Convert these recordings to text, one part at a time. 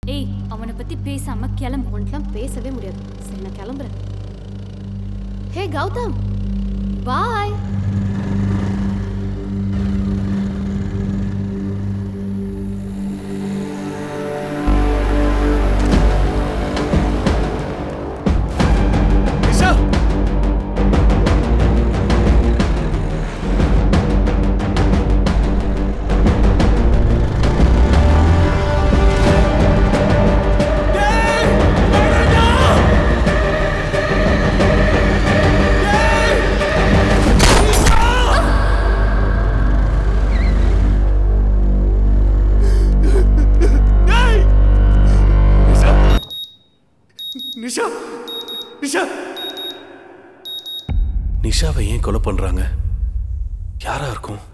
ஏய் அவனை பத்தி பேசாம கிளம்பு உன்ட்டெலாம் பேசவே முடியாது சரி நான் கிளம்புறேன் ஹே கௌதம் பாய் நிஷா நிஷா நிஷா நிஷா நிஷாவை ஏன் கொலை பண்றாங்க யாரா இருக்கும்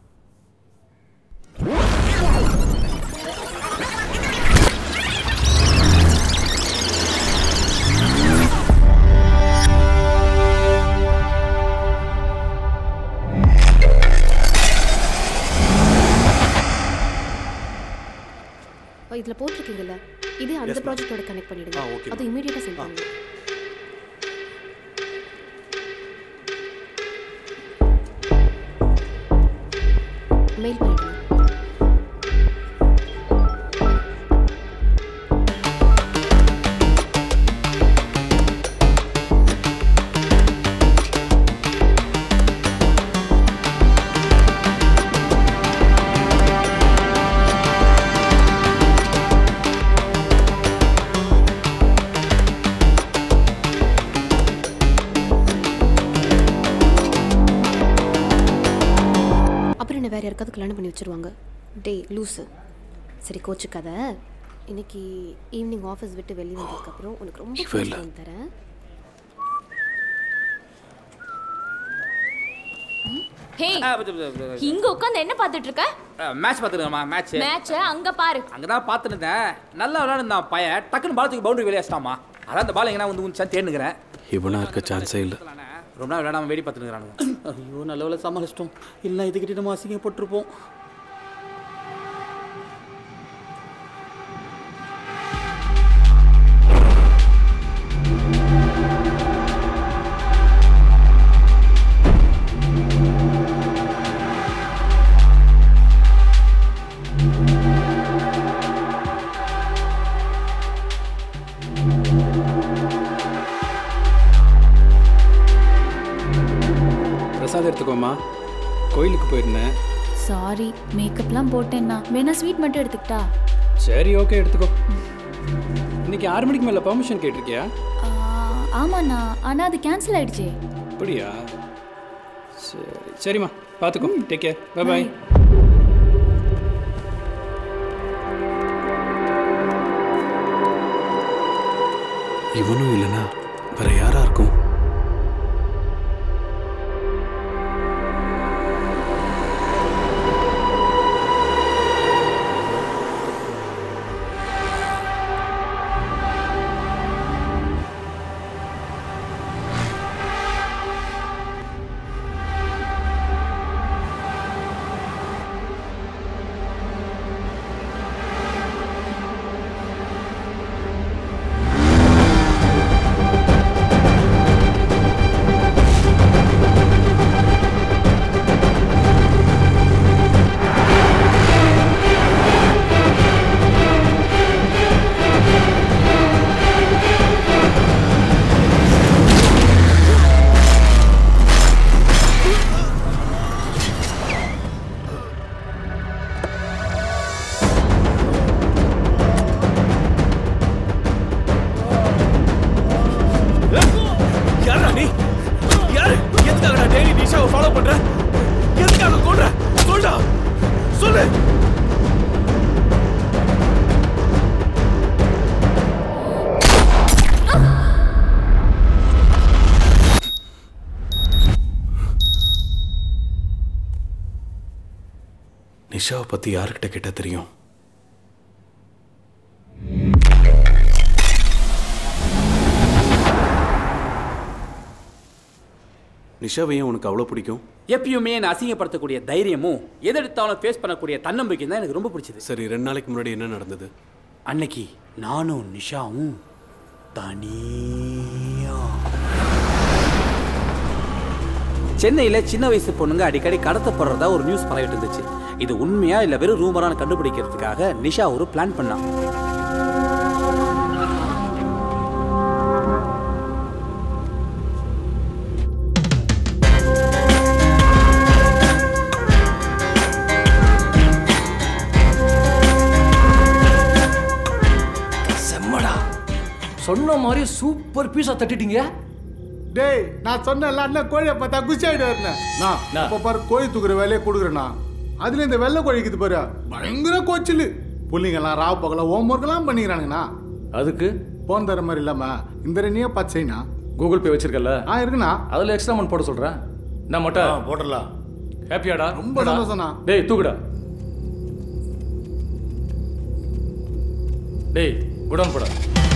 இதில் போட்டிருக்கீங்கல்ல இது அந்த ப்ராஜெக்டோட கனெக்ட் பண்ணிடுங்க ஆ, okay, அது இமீடியட்டாக சென்ட் பண்ணுங்க மெயில் பண்ணிடுங்க அப்புறம் என்ன வேற யாருக்காவது கல்யாணம் பண்ணி வச்சிருவாங்க டேய் லூஸு சரி கோச்சுக்காத இன்னைக்கு ஈவினிங் ஆஃபீஸ் விட்டு வெளியே வந்ததுக்கப்புறம் உனக்கு ரொம்ப இவ இல்ல. பிடிக்கும் தரேன் ஹே இங்க உட்கார்ந்து என்ன பார்த்துட்டு இருக்க மேட்ச் பார்த்துருக்கமா மேட்ச் மேட்ச அங்க பாரு அங்கே தான் பார்த்துருந்தேன் நல்லா விளையாடுந்தான் பையன் டக்குன்னு பாலத்துக்கு பவுண்டரி வெளியாச்சிட்டாமா அதான் அந்த பால் எங்கன்னா வந்து உன் தேடுங்கிறேன் இவனா இருக்க சான்ஸே இல்லை ரொம்ப நாள் விளையாடாம வேடி பார்த்துருக்கானுங்க ஐயோ நல்ல வேலை சமாளிச்சிட்டோம் இல்லை இதுக்கிட்ட நம்ம அசிங்கப்பட்டிருப்போம் பிரசாதம் எடுத்துக்கோமா கோயிலுக்கு போயிருந்தேன் சாரி மேக்கப்லாம் போட்டேன்னா வேணா ஸ்வீட் மட்டும் எடுத்துக்கிட்டா சரி ஓகே எடுத்துக்கோ இன்னைக்கு ஆறு மணிக்கு மேலே பர்மிஷன் கேட்டிருக்கியா ஆ, ஆமாண்ணா ஆனா அது கேன்சல் ஆயிடுச்சே அப்படியா சரி சரிம்மா பார்த்துக்கோ டேக் கேர் பை பாய் இவனும் இல்லைன்னா வேற யாரா இருக்கும் யாரா நீ யாரு எதுக்காக நான் டெய்லி நிஷாவை ஃபாலோ பண்ற எதுக்காக கொல்ற சொல்டா சொல்லு நிஷாவை பத்தி யாருக்கிட்ட கேட்டா தெரியும் நிஷாவை ஏன் உனக்கு அவ்வளோ பிடிக்கும் எப்பயுமே என்னை அசிங்கப்படுத்தக்கூடிய தைரியமும் எதெடுத்தாலும் ஃபேஸ் பண்ணக்கூடிய தன்னம்பிக்கையும் தான் எனக்கு ரொம்ப பிடிச்சது சரி ரெண்டு நாளைக்கு முன்னாடி என்ன நடந்தது அன்னைக்கு நானும் நிஷாவும் தனியா சென்னையில் சின்ன வயசு பொண்ணுங்க அடிக்கடி கடத்தப்படுறதா ஒரு நியூஸ் பரவிட்டு இருந்துச்சு இது உண்மையா இல்லை வெறும் ரூமரான கண்டுபிடிக்கிறதுக்காக நிஷா ஒரு பிளான் பண்ணான் செம்மடா சொன்ன மாதிரி சூப்பர் பீஸா தட்டிட்டீங்க டேய் நான் சொன்னேன்ல அண்ணன் கோழியை பார்த்தா குச்சி ஆயிடுவாருண்ணே நான் நான். இப்போ பாரு கோழி தூக்குற வேலையை கொடுக்குறேண்ணா அதுல இந்த வெள்ளை கோழிக்குது பாரு பயங்கர கோச்சிலு புள்ளிங்கெல்லாம் ராவ் பகல ஹோம் ஒர்க்கெல்லாம் பண்ணிக்கிறானுங்கண்ணா அதுக்கு போன் தர மாதிரி இல்லாம இந்த ரெண்டையே பச்சைண்ணா கூகுள் பே வச்சிருக்கல ஆ இருக்குண்ணா அதுல எக்ஸ்ட்ரா அமௌண்ட் போட சொல்றேன் நான் மட்டும் போடலாம் ஹாப்பியாடா ரொம்ப சந்தோஷம்ண்ணா. டேய் தூக்குடா டேய் குடோன் போடா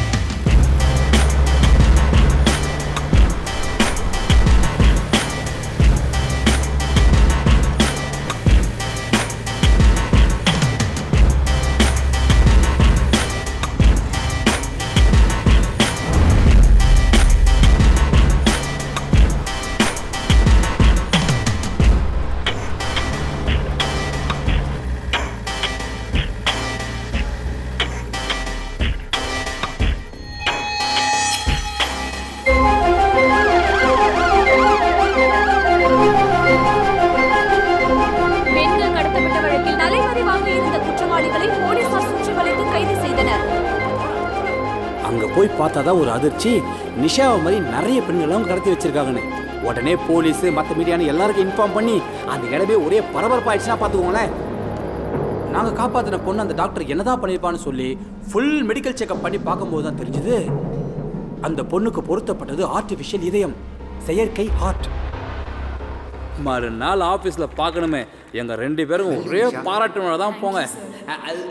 பெண்கள் கடத்தப்பட்ட வழக்கில் தலைமறை வாங்கியிருந்த குற்றவாளிகளை போலீசார் சுற்றி வளைத்து கைது செய்தனர் அங்க போய் பார்த்தா தான் ஒரு அதிர்ச்சி நிஷாவை மாதிரி நிறைய பெண்களும் கடத்தி வச்சிருக்காங்கன்னு உடனே போலீஸ் மற்ற மீடியான்னு எல்லாருக்கும் இன்ஃபார்ம் பண்ணி அந்த இடமே ஒரே பரபரப்பாயிடுச்சுன்னா பார்த்துக்கோங்களேன் நாங்கள் காப்பாற்றின பொண்ணு அந்த டாக்டர் என்னதான் பண்ணியிருப்பான்னு சொல்லி ஃபுல் மெடிக்கல் செக்அப் பண்ணி பார்க்கும்போது தான் தெரிஞ்சுது அந்த பொண்ணுக்கு பொருத்தப்பட்டது ஆர்டிஃபிஷியல் இதயம் செயற்கை ஹார்ட் மறுநாள் ஆஃபீஸில் பார்க்கணுமே எங்கள் ரெண்டு பேரும் ஒரே பாராட்டு தான் போங்க அ- அது-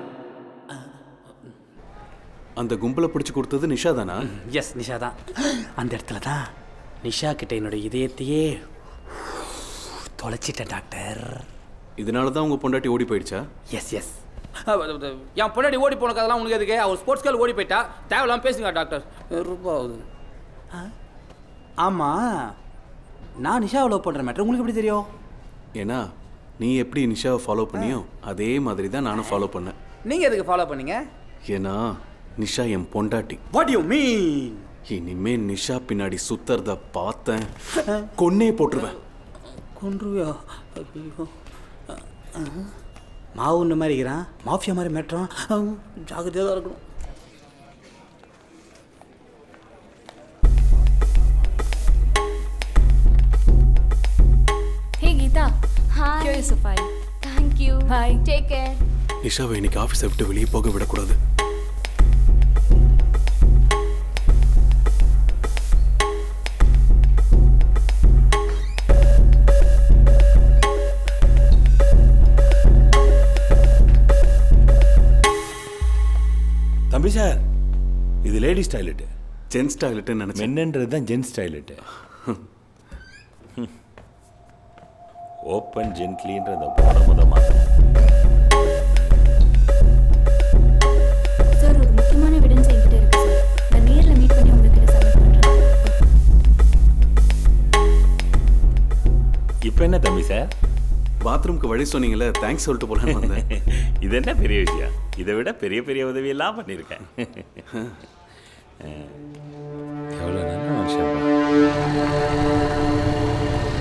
அந்த கும்பலை பிடிச்சு கொடுத்தது நிஷா தானா எஸ் நிஷா தான் அந்த இடத்துல தான் நிஷா கிட்ட என்னோட இதயத்தையே தொலைச்சிட்டேன் டாக்டர் இதனால தான் உங்க பொண்டாட்டி ஓடி போயிடுச்சா எஸ் எஸ் என் பொண்டாடி ஓடி போன கதெல்லாம் உனக்கு எதுக்கு அவர் ஸ்போர்ட்ஸ் கேர்ள் ஓடி போயிட்டா தேவையில்லாம பேசுங்க டாக்டர் ரொம்ப ஆகுது ஆ? ஆமா நான் நிஷாவை லவ் பண்ணுற மேட்ரு உங்களுக்கு எப்படி தெரியும் ஏன்னா நீ எப்படி நிஷாவை ஃபாலோ பண்ணியோ அதே மாதிரி தான் நானும் ஃபாலோ பண்ணேன் நீங்கள் எதுக்கு ஃபாலோ பண்ணீங்க ஏன்னா நிஷா என் பொண்டாட்டி வாட் யூ மீன் இனிமே நிஷா பின்னாடி சுத்துறத பார்த்தேன் கொன்னே போட்டுருவேன் கொன்றுவியா ஐயோ மாவு இந்த மாதிரி இருக்கிறான் மாஃபியா மாதிரி மேட்டுறான் ஜாகிரதையாக தான் இருக்கணும் ஹே Geetha Hi. Here is a file. Thank you. Bye. Take care. நிஷாவை இன்னைக்கு ஆஃபீஸை விட்டு வெளியே போக விடக்கூடாது தம்பி சார் இது லேடிஸ் டாய்லெட்டு ஜென்ஸ் டாய்லெட்னு நினைச்சேன் மென்ன்றது தான் ஜென்ஸ் டாய்லெட்டு ஓப்பன் ஜென்ட்லின்ற போட முத மாற்றணும் சார் ஒரு முக்கியமான எவிடன்ஸ் என்கிட்ட இருக்கு சார் நான் நேரில் மீட் பண்ணி உங்ககிட்ட சப்மிட் பண்ணுறேன் இப்போ என்ன தம்பி சார் பாத்ரூம்க்கு வழி சொன்னீங்களே தேங்க்ஸ் சொல்லிட்டு போலான்னு வந்தேன் இது என்ன பெரிய விஷயம் இதை விட பெரிய பெரிய உதவியெல்லாம் பண்ணியிருக்கேன் எவ்வளோ நல்ல மனுஷன்